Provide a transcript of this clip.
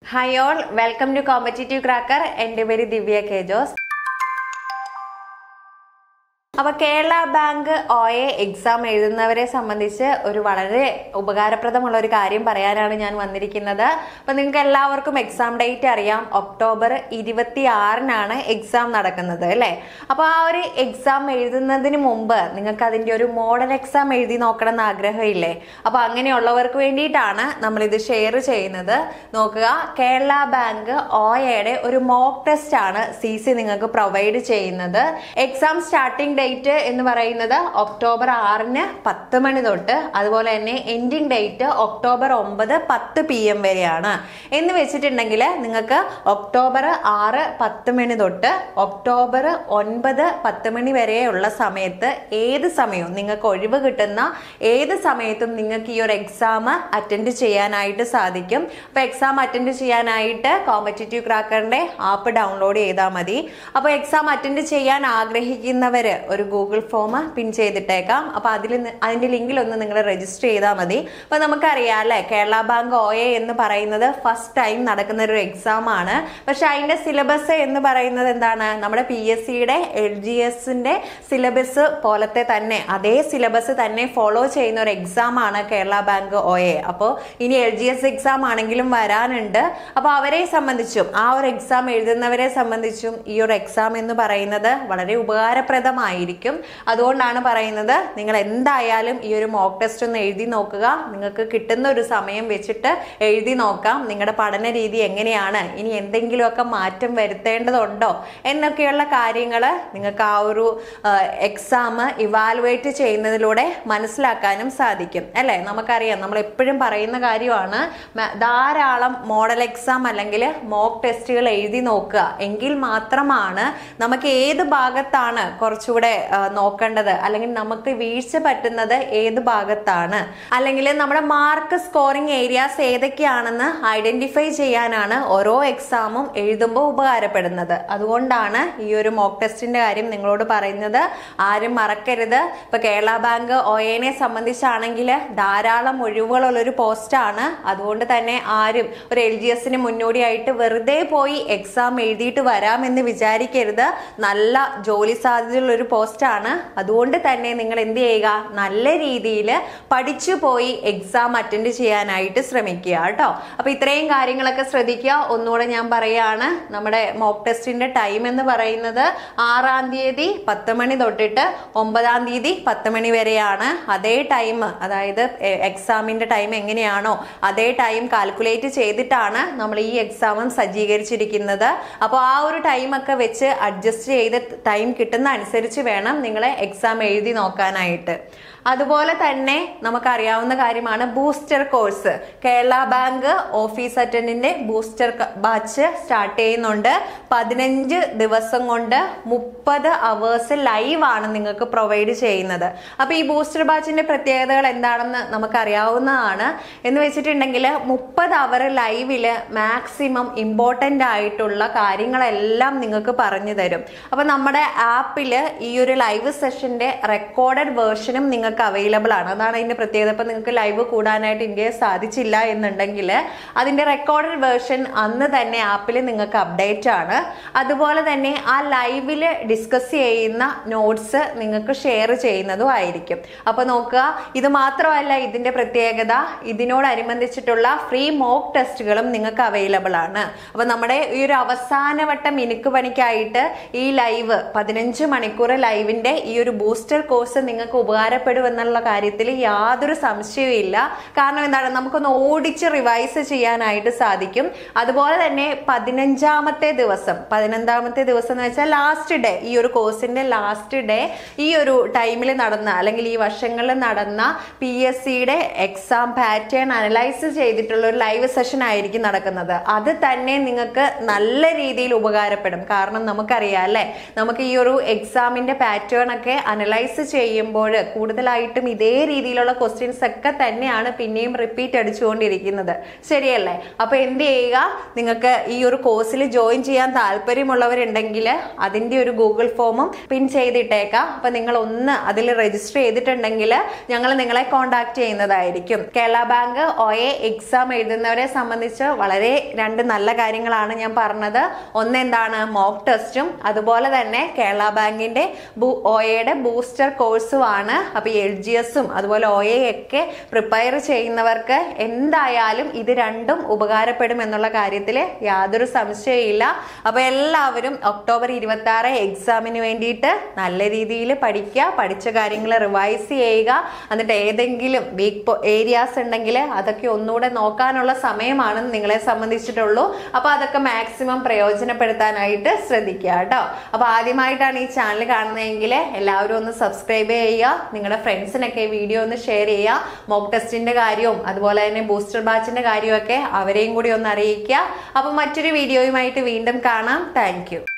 hi all welcome to competitive cracker എൻ്റെ പേര് Divya K Jose അപ്പൊ Kerala bank O A exam എഴുതുന്നവരെ സംബന്ധിച്ച് ഒരു വളരെ ഉപകാരപ്രദമുള്ള ഒരു കാര്യം പറയാനാണ് ഞാൻ വന്നിരിക്കുന്നത് അപ്പൊ നിങ്ങൾക്ക് എല്ലാവർക്കും എക്സാം ഡേറ്റ് അറിയാം ഒക്ടോബർ ഇരുപത്തി ആറിനാണ് എക്സാം നടക്കുന്നത് അല്ലേ അപ്പൊ ആ ഒരു എക്സാം എഴുതുന്നതിന് മുമ്പ് നിങ്ങൾക്ക് അതിന്റെ ഒരു മോഡൽ എക്സാം എഴുതി നോക്കണം എന്ന് ആഗ്രഹമില്ലേ അപ്പൊ അങ്ങനെയുള്ളവർക്ക് വേണ്ടിയിട്ടാണ് നമ്മൾ ഇത് ഷെയർ ചെയ്യുന്നത് നോക്കുക കേരള ബാങ്ക് ഒ എയുടെ ഒരു മോക്ക് ടെസ്റ്റ് ആണ് സി സി നിങ്ങൾക്ക് പ്രൊവൈഡ് ചെയ്യുന്നത് എക്സാം സ്റ്റാർട്ടിംഗ് ഡേറ്റ് എന്ന് പറയുന്നത് ഒക്ടോബർ ആറിന് പത്ത് മണി തൊട്ട് അതുപോലെ തന്നെ എൻഡിങ് ഡേറ്റ് ഒക്ടോബർ ഒമ്പത് പത്ത് പി എം വരെയാണ് എന്ന് വെച്ചിട്ടുണ്ടെങ്കിൽ നിങ്ങൾക്ക് ഒക്ടോബർ ആറ് പത്ത് മണി തൊട്ട് ഒക്ടോബർ ഒൻപത് പത്ത് മണി വരെയുള്ള സമയത്ത് ഏത് സമയവും നിങ്ങൾക്ക് ഒഴിവ് കിട്ടുന്ന ഏത് സമയത്തും നിങ്ങൾക്ക് ഈ ഒരു എക്സാം അറ്റൻഡ് ചെയ്യാനായിട്ട് സാധിക്കും അപ്പോൾ എക്സാം അറ്റൻഡ് ചെയ്യാനായിട്ട് കോമ്പറ്റേറ്റീവ് ക്രാക്കറിന്റെ ആപ്പ് ഡൗൺലോഡ് ചെയ്താൽ മതി അപ്പോൾ എക്സാം അറ്റൻഡ് ചെയ്യാൻ ആഗ്രഹിക്കുന്നവർ ഒരു ഗൂഗിൾ ഫോം പിൻ ചെയ്തിട്ടേക്കാം അപ്പോൾ അതിൽ അതിന്റെ ലിങ്കിൽ ഒന്ന് നിങ്ങൾ രജിസ്റ്റർ ചെയ്താൽ മതി അപ്പോൾ നമുക്കറിയാം അല്ലേ കേരള ബാങ്ക് ഒ എ എന്ന് പറയുന്നത് ഫസ്റ്റ് ടൈം നടക്കുന്ന ഒരു എക്സാം ആണ് പക്ഷെ അതിന്റെ സിലബസ് എന്ന് പറയുന്നത് എന്താണ് നമ്മുടെ പി എസ് സിയുടെ എൽ ജി എസിന്റെ സിലബസ് പോലത്തെ തന്നെ അതേ സിലബസ് തന്നെ ഫോളോ ചെയ്യുന്ന ഒരു എക്സാം ആണ് കേരള ബാങ്ക് ഒ എ അപ്പോൾ ഇനി എൽ ജി എസ് എക്സാം ആണെങ്കിലും വരാനുണ്ട് അപ്പോൾ അവരെ സംബന്ധിച്ചും ആ ഒരു എക്സാം എഴുതുന്നവരെ സംബന്ധിച്ചും ഈ ഒരു എക്സാം എന്ന് പറയുന്നത് വളരെ ഉപകാരപ്രദമായിരിക്കും അതുകൊണ്ടാണ് പറയുന്നത് നിങ്ങൾ എന്തായാലും ഈ ഒരു മോക്ക് ടെസ്റ്റ് ഒന്ന് എഴുതി നോക്കുക നിങ്ങൾക്ക് കിട്ടുന്ന ഒരു സമയം വെച്ചിട്ട് എഴുതി നോക്കാം നിങ്ങളുടെ പഠന രീതി എങ്ങനെയാണ് ഇനി എന്തെങ്കിലുമൊക്കെ മാറ്റം വരുത്തേണ്ടതുണ്ടോ എന്നൊക്കെയുള്ള കാര്യങ്ങൾ നിങ്ങൾക്ക് ആ ഒരു എക്സാം ഇവാലുവേറ്റ് ചെയ്യുന്നതിലൂടെ മനസ്സിലാക്കാനും സാധിക്കും അല്ലേ നമുക്കറിയാം നമ്മൾ എപ്പോഴും പറയുന്ന കാര്യമാണ് മ- ധാരാളം മോഡൽ എക്സാം അല്ലെങ്കിൽ മോക്ക് ടെസ്റ്റുകൾ എഴുതി നോക്കുക എങ്കിൽ മാത്രമാണ് നമുക്ക് ഏത് ഭാഗത്താണ് കുറച്ചുകൂടെ ആ, നോക്കേണ്ടത് അല്ലെങ്കിൽ നമുക്ക് വീഴ്ച പറ്റുന്നത് ഏത് ഭാഗത്താണ് അല്ലെങ്കിൽ നമ്മുടെ മാർക്ക് സ്കോറിംഗ് ഏരിയാസ് ഏതൊക്കെയാണെന്ന് ഐഡന്റിഫൈ ചെയ്യാനാണ് ഓരോ എക്സാമും എഴുതുമ്പോൾ ഉപകാരപ്പെടുന്നത് അതുകൊണ്ടാണ് ഈ ഒരു മോക്ക് ടെസ്റ്റിന്റെ കാര്യം നിങ്ങളോട് പറയുന്നത് ആരും മറക്കരുത് ഇപ്പൊ കേരള ബാങ്ക് ഒയനെ സംബന്ധിച്ചാണെങ്കിൽ ധാരാളം ഒഴിവുകളുള്ള ഒരു പോസ്റ്റാണ് അതുകൊണ്ട് തന്നെ ആരും ഒരു എൽ ജി എസിന് മുന്നോടിയായിട്ട് വെറുതെ പോയി എക്സാം എഴുതിയിട്ട് വരാമെന്ന് വിചാരിക്കരുത് നല്ല ജോലി സാധ്യതയുള്ള ഒരു പോസ്റ്റാണ് അതുകൊണ്ട് തന്നെ നിങ്ങൾ എന്ത് ചെയ്യുക നല്ല രീതിയിൽ പഠിച്ചു പോയി എക്സാം അറ്റൻഡ് ചെയ്യാനായിട്ട് ശ്രമിക്കുക കേട്ടോ അപ്പൊ ഇത്രയും കാര്യങ്ങളൊക്കെ ശ്രദ്ധിക്കുക ഒന്നുകൂടെ ഞാൻ പറയാണ് നമ്മുടെ മോക്ക് ടെസ്റ്റിന്റെ ടൈം എന്ന് പറയുന്നത് ആറാം തീയതി പത്ത് മണി തൊട്ടിട്ട് ഒമ്പതാം തീയതി പത്ത് മണി വരെയാണ് അതേ ടൈം അതായത് എക്സാമിന്റെ ടൈം എങ്ങനെയാണോ അതേ ടൈം കാൽക്കുലേറ്റ് ചെയ്തിട്ടാണ് നമ്മൾ ഈ എക്സാമും സജ്ജീകരിച്ചിരിക്കുന്നത് അപ്പോൾ ആ ഒരു ടൈം ഒക്കെ വെച്ച് അഡ്ജസ്റ്റ് ചെയ്ത് ടൈം കിട്ടുന്ന അനുസരിച്ച് വേണം നിങ്ങളെ എക്സാം എഴുതി നോക്കാനായിട്ട് അതുപോലെ തന്നെ നമുക്കറിയാവുന്ന കാര്യമാണ് booster course Kerala bank office അറ്റൻഡിന്റെ ബൂസ്റ്റർ ബാച്ച് സ്റ്റാർട്ട് ചെയ്യുന്നുണ്ട് പതിനഞ്ച് ദിവസം കൊണ്ട് മുപ്പത് അവേഴ്സ് ലൈവ് ആണ് നിങ്ങൾക്ക് പ്രൊവൈഡ് ചെയ്യുന്നത് അപ്പൊ ഈ ബൂസ്റ്റർ ബാച്ചിന്റെ പ്രത്യേകതകൾ എന്താണെന്ന് നമുക്കറിയാവുന്നതാണ് എന്ന് വെച്ചിട്ടുണ്ടെങ്കിൽ മുപ്പത് അവർ ലൈവില് മാക്സിമം ഇമ്പോർട്ടൻ്റ് ആയിട്ടുള്ള കാര്യങ്ങളെല്ലാം നിങ്ങൾക്ക് പറഞ്ഞു തരും അപ്പൊ നമ്മുടെ ആപ്പില് ഈ ഒരു ലൈവ് സെഷന്റെ റെക്കോർഡഡ് വേർഷനും നിങ്ങൾക്ക് അവൈലബിൾ ആണ് അതാണ് അതിന്റെ പ്രത്യേകത ഇപ്പൊ നിങ്ങൾക്ക് ലൈവ് കൂടാനായിട്ട് ഇന്ത്യയെ സാധിച്ചില്ല എന്നുണ്ടെങ്കിൽ അതിന്റെ റെക്കോർഡഡ് വേർഷൻ അന്ന് തന്നെ ആപ്പിൽ നിങ്ങൾക്ക് അപ്ഡേറ്റ് ആണ് അതുപോലെ തന്നെ ആ ലൈവില് ഡിസ്കസ് ചെയ്യുന്ന നോട്ട്സ് നിങ്ങൾക്ക് ഷെയർ ചെയ്യുന്നതും ആയിരിക്കും അപ്പൊ നോക്കുക ഇത് മാത്രമല്ല ഇതിന്റെ പ്രത്യേകത ഇതിനോടനുബന്ധിച്ചിട്ടുള്ള ഫ്രീ മോക്ക് ടെസ്റ്റുകളും നിങ്ങൾക്ക് അവൈലബിൾ ആണ് അപ്പൊ നമ്മുടെ ഈ ഒരു അവസാനവട്ട മിനുക്ക് പണിക്കായിട്ട് ഈ ലൈവ് പതിനഞ്ച് മണിക്കൂർ ലൈവിന്റെ ഈ ഒരു ബൂസ്റ്റർ കോഴ്സ് നിങ്ങൾക്ക് ഉപകാരപ്പെടുമെന്നുള്ള കാര്യത്തിൽ യാതൊരു സംശയവും ഇല്ല കാരണം എന്താണ് നമുക്കൊന്ന് ഓടിച്ച് റിവൈസ് ചെയ്യാനായിട്ട് സാധിക്കും അതുപോലെ തന്നെ പതിനഞ്ചാമത്തെ ദിവസം പതിനഞ്ചാമത്തെ ദിവസം എന്ന് വെച്ചാൽ ലാസ്റ്റ് ഡേ ഈ ഒരു കോഴ്സിന്റെ ലാസ്റ്റ് ഡേ ഈ ഒരു ടൈമിൽ നടന്ന അല്ലെങ്കിൽ ഈ വർഷങ്ങളിൽ നടന്ന പി എസ് സിയുടെ എക്സാം പാറ്റേൺ അനലൈസ് ചെയ്തിട്ടുള്ള ഒരു ലൈവ് സെഷൻ ആയിരിക്കും നടക്കുന്നത് അത് തന്നെ നിങ്ങൾക്ക് നല്ല രീതിയിൽ ഉപകാരപ്പെടും കാരണം നമുക്കറിയാം അല്ലേ നമുക്ക് ഈ ഒരു എക്സാമിന്റെ പാറ്റേൺ ഒക്കെ അനലൈസ് ചെയ്യുമ്പോൾ കൂടുതലായിട്ട് ആയിട്ടും ഇതേ രീതിയിലുള്ള ക്വസ്റ്റ്യൻസ് ഒക്കെ തന്നെയാണ് പിന്നെയും റിപ്പീറ്റ് അടിച്ചുകൊണ്ടിരിക്കുന്നത് ശരിയല്ലേ അപ്പൊ എന്ത് ചെയ്യുക നിങ്ങൾക്ക് ഈ ഒരു കോഴ്സിൽ ജോയിൻ ചെയ്യാൻ താല്പര്യമുള്ളവരുണ്ടെങ്കിൽ അതിന്റെ ഒരു ഗൂഗിൾ ഫോമും പിൻ ചെയ്തിട്ടേക്കാം അപ്പൊ നിങ്ങൾ ഒന്ന് അതിൽ രജിസ്റ്റർ ചെയ്തിട്ടുണ്ടെങ്കിൽ ഞങ്ങൾ നിങ്ങളെ കോൺടാക്ട് ചെയ്യുന്നതായിരിക്കും Kerala bank O A exam എഴുതുന്നവരെ സംബന്ധിച്ച് വളരെ രണ്ട് നല്ല കാര്യങ്ങളാണ് ഞാൻ പറഞ്ഞത് ഒന്ന് എന്താണ് മോക്ക് ടെസ്റ്റും അതുപോലെ തന്നെ കേരള ബാങ്കിന്റെ ഒ എയുടെ ബൂസ്റ്റർ കോഴ്സും ആണ് അപ്പൊ എൽ ജി എസും അതുപോലെ ഒ എ ഒക്കെ പ്രിപ്പയർ ചെയ്യുന്നവർക്ക് എന്തായാലും ഇത് രണ്ടും ഉപകാരപ്പെടും എന്നുള്ള കാര്യത്തിൽ യാതൊരു സംശയമില്ല അപ്പൊ എല്ലാവരും ഒക്ടോബർ ഇരുപത്തി ആറ് എക്സാമിന് വേണ്ടിയിട്ട് നല്ല രീതിയിൽ പഠിക്കുക പഠിച്ച കാര്യങ്ങൾ റിവൈസ് ചെയ്യുക എന്നിട്ട് ഏതെങ്കിലും വീക്ക് ഏരിയാസ് ഉണ്ടെങ്കിൽ അതൊക്കെ ഒന്നുകൂടെ നോക്കാനുള്ള സമയമാണ് നിങ്ങളെ സംബന്ധിച്ചിട്ടുള്ളൂ അപ്പൊ അതൊക്കെ മാക്സിമം പ്രയോജനപ്പെടുത്താനായിട്ട് ശ്രദ്ധിക്കുക കേട്ടോ അപ്പൊ ആദ്യമായിട്ടാണ് ഈ ചാനൽ കാണുന്നതെങ്കിൽ എല്ലാവരും ഒന്ന് സബ്സ്ക്രൈബ് ചെയ്യുക നിങ്ങളുടെ ഫ്രണ്ട്സിനൊക്കെ ഈ വീഡിയോ ഒന്ന് ഷെയർ ചെയ്യുക മോക്ക് ടെസ്റ്റിന്റെ കാര്യവും അതുപോലെ തന്നെ ബൂസ്റ്റർ ബാച്ചിന്റെ കാര്യമൊക്കെ അവരെയും കൂടി ഒന്ന് അറിയിക്കുക അപ്പൊ മറ്റൊരു വീഡിയോയുമായിട്ട് വീണ്ടും കാണാം താങ്ക്